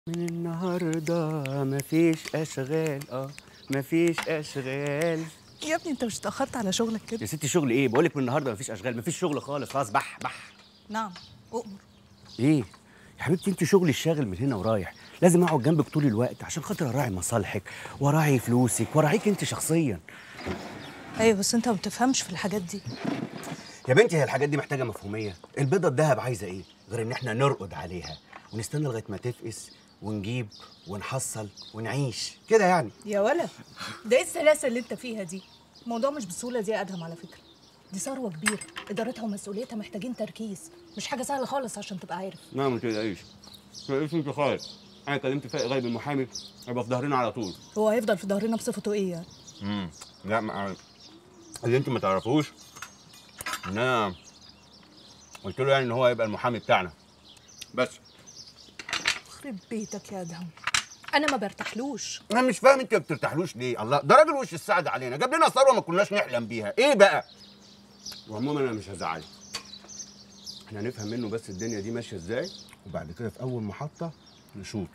من النهارده مفيش اشغال اه مفيش اشغال يا ابني انت مش اتاخرت على شغلك كده يا ستي شغل ايه بقول لك من النهارده مفيش اشغال مفيش شغل خالص خلاص بح بح نعم اؤمر ايه يا حبيبتي انت شغلي الشاغل من هنا ورايح لازم اقعد جنبك طول الوقت عشان خاطر اراعي مصالحك واراعي فلوسك واراعيك انت شخصيا ايوه بس انت ما بتفهمش في الحاجات دي يا بنتي هي الحاجات دي محتاجه مفهوميه البيضه الدهب عايزه ايه غير ان احنا نرقد عليها ونستنى لغايه ما تفقس ونجيب ونحصل ونعيش كده يعني يا ولا ده ايه السلاسه اللي انت فيها دي الموضوع مش بالسهوله دي يا ادهم على فكره دي ثروه كبيره ادارتها ومسؤوليتها محتاجين تركيز مش حاجه سهله خالص عشان تبقى عارف لا ما تقلقيش ما تقلقيش انت خالص انا كلمت فائق غايب المحامي هيبقى في ظهرنا على طول هو هيفضل في ظهرنا بصفته ايه يعني امم لا ما اللي انت ما تعرفوش ان انا قلت له يعني ان هو هيبقى المحامي بتاعنا بس يخرب بيتك يا ادهم انا ما برتاحلوش انا مش فاهم انت ما بترتاحلوش ليه الله ده راجل وش السعد علينا جاب لنا ثروه ما كناش نحلم بيها ايه بقى وعموما انا مش هزعلك احنا هنفهم منه بس الدنيا دي ماشيه ازاي وبعد كده في اول محطه نشوطه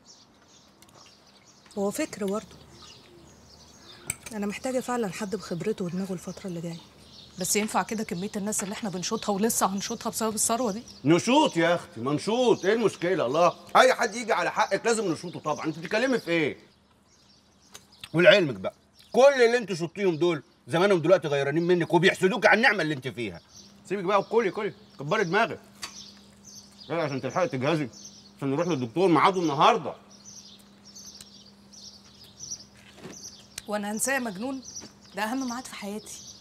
هو فكر برضه انا محتاجه فعلا حد بخبرته ودماغه الفتره اللي جايه بس ينفع كده كميه الناس اللي احنا بنشوطها ولسه هنشوطها بسبب الثروه دي نشوط يا اختي ما نشوط ايه المشكله الله اي حد يجي على حقك لازم نشوطه طبعا انت بتتكلمي في ايه ولعلمك بقى كل اللي انت شطيهم دول زمانهم دلوقتي غيرانين منك وبيحسدوك على النعمه اللي انت فيها سيبك بقى وكلي كلي كبري دماغك يلا عشان تلحقي تجهزي عشان نروح للدكتور ميعاده النهارده وانا هنساه يا مجنون ده اهم ميعاد في حياتي